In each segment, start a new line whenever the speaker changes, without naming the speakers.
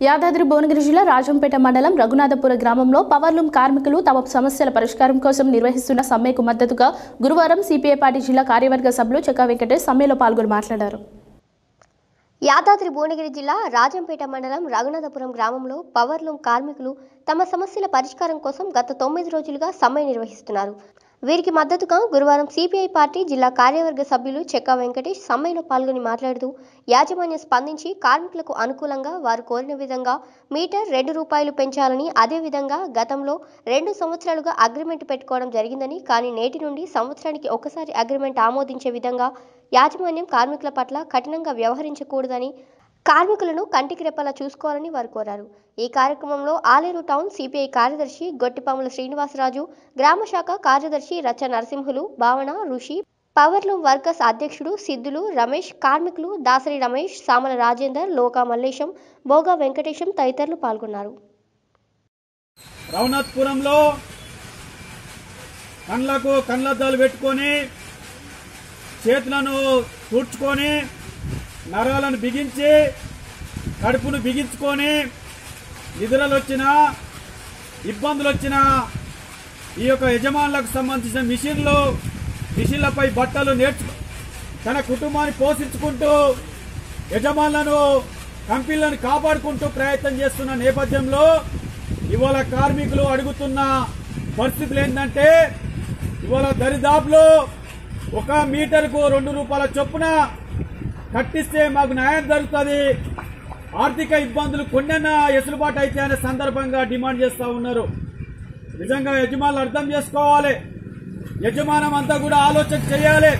యాదాద్రి భువనగిరి జిల్లా రాజంపేట మండలం రఘునాథపుర గ్రామంలో పవర్లూమ్ కార్మికులు తమ సమస్యల పరిష్కారం కోసం నిర్వహిస్తున్న సమ్మెకు మద్దతుగా గురువారం సిపిఐ పార్టీ జిల్లా కార్యవర్గ సభ్యులు చెక్కా వెంకటేష్ సమ్మెలో పాల్గొని మాట్లాడారు
యాదాద్రి భువనగిరి జిల్లా రాజంపేట మండలం రఘునాథపురం గ్రామంలో పవర్లూమ్ కార్మికులు తమ సమస్యల పరిష్కారం కోసం గత తొమ్మిది రోజులుగా సమ్మె నిర్వహిస్తున్నారు వీరికి మద్దతుగా గురువారం సిపిఐ పార్టీ జిల్లా కార్యవర్గ సభ్యులు చెక్కా వెంకటేష్ సమ్మెలో పాల్గొని మాట్లాడుతూ యాజమాన్యం స్పందించి కార్మికులకు అనుకూలంగా వారు కోరిన విధంగా మీటర్ రెండు రూపాయలు పెంచాలని అదేవిధంగా గతంలో రెండు సంవత్సరాలుగా అగ్రిమెంట్ పెట్టుకోవడం జరిగిందని కానీ నేటి నుండి సంవత్సరానికి ఒకసారి అగ్రిమెంట్ ఆమోదించే విధంగా యాజమాన్యం కార్మికుల పట్ల కఠినంగా వ్యవహరించకూడదని కార్మికులను కంటికి రెప్పలా చూసుకోవాలని వారు కోరారు ఈ కార్యక్రమంలో ఆలేరు టౌన్ సిపిఐ కార్యదర్శి గొట్టిపాముల శ్రీనివాసరాజు గ్రామ శాఖ కార్యదర్శి రచ్చ నరసింహులు భావన ఋషి పవర్లూమ్ వర్కర్స్ అధ్యక్షుడు సిద్ధులు రమేష్ కార్మికులు దాసరి రమేష్ సామల రాజేందర్ లోకా మల్లేశం బోగా వెంకటేశం తదితరులు పాల్గొన్నారు
రఘునాథ్పురంలో కండ్లకు కండ్లద్దాలు పెట్టుకొని చేతులను తుడుచుకొని నరాలను బిగించి కడుపును బిగించుకొని నిధులలు వచ్చిన ఇబ్బందులు వచ్చిన ఈ యొక్క యజమానులకు సంబంధించిన మిషన్లు మిషన్లపై బట్టలు నేర్చు తన కుటుంబాన్ని పోషించుకుంటూ యజమానులను కంపెనీలను కాపాడుకుంటూ ప్రయత్నం చేస్తున్న నేపథ్యంలో ఇవాళ కార్మికులు అడుగుతున్న పరిస్థితులు ఏంటంటే ఇవాళ దరిదాపులో ఒక మీటర్కు రెండు రూపాయల చొప్పున కట్టిస్తే మాకు న్యాయం జరుగుతుంది ఆర్థిక ఇబ్బందులు కొన్నైనా ఎసులుబాటు అయితే అనే సందర్భంగా డిమాండ్ చేస్తా ఉన్నారు నిజంగా యజమానులు అర్థం చేసుకోవాలి యజమానం అంతా కూడా ఆలోచన చేయాలి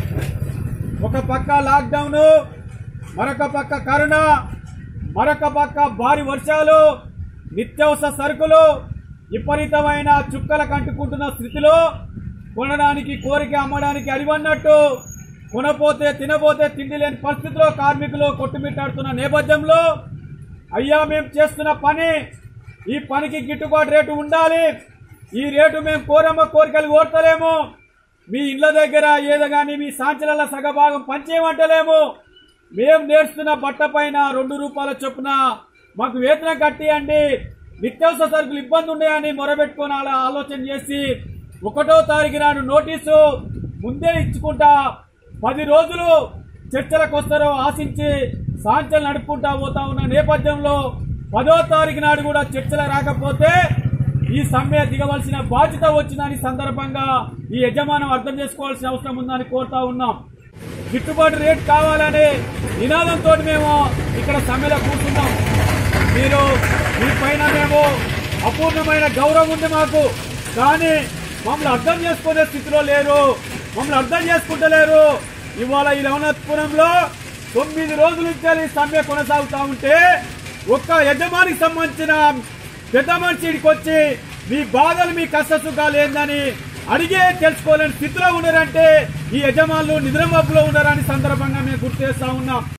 ఒక పక్క లాక్డౌన్ మరొక పక్క కరోనా మరొక పక్క భారీ వర్షాలు నిత్యావసర సరుకులు విపరీతమైన చుక్కల కంటుకుంటున్న స్థితిలో కొనడానికి కోరిక అమ్మడానికి అడివన్నట్టు కొనపోతే తినపోతే తిండి లేని పరిస్థితిలో కార్మికులు కొట్టుమిట్టాడుతున్న నేపథ్యంలో అయ్యా మేము చేస్తున్న పని ఈ పనికి గిట్టుబాటు రేటు ఉండాలి ఈ రేటు మేము కోరమ్మ కోరికలు కోరతలేము మీ ఇళ్ల దగ్గర ఏదో కానీ మీ సాంచల సగభాగం పంచేయమంటలేము మేము నేర్చుతున్న బట్ట పైన రెండు రూపాయల చొప్పున మాకు వేతనం కట్టియండి నిత్యావసర సరుకులు ఇబ్బంది ఉన్నాయని మొరబెట్టుకొని అలా ఆలోచన చేసి ఒకటో తారీఖు నాడు నోటీసు ముందే ఇచ్చుకుంటా పది రోజులు చర్చలకు వస్తారో ఆశించి సాంచలు నడుపుకుంటా పోతా ఉన్న నేపథ్యంలో పదో తారీఖు నాడు కూడా చర్చలు రాకపోతే ఈ సమ్మె దిగవలసిన బాధ్యత వచ్చిందని సందర్భంగా ఈ యజమానం అర్థం చేసుకోవాల్సిన అవసరం ఉందని కోరుతా ఉన్నాం గిట్టుబాటు రేటు కావాలనే నినాదంతో మేము ఇక్కడ సమ్మెలో కూర్చున్నాం మీరు మీ పైన మేము అపూర్ణమైన గౌరవం ఉంది మాకు కానీ మమ్మల్ని అర్థం చేసుకునే స్థితిలో లేరు మమ్మల్ని అర్థం చేసుకుంటలేరు ఇవాళ ఈ లవనాథపురంలో తొమ్మిది రోజుల నుంచి ఈ సమ్మె కొనసాగుతా ఉంటే ఒక్క యజమానికి సంబంధించిన పెద్ద మనిషికి వచ్చి మీ బాధలు మీ కష్ట సుఖాలు ఏందని అడిగే తెలుసుకోలేని స్థితిలో ఉన్నారంటే ఈ యజమానులు నిద్రమబ్బులో ఉన్నారని సందర్భంగా మేము గుర్తు చేస్తా ఉన్నాం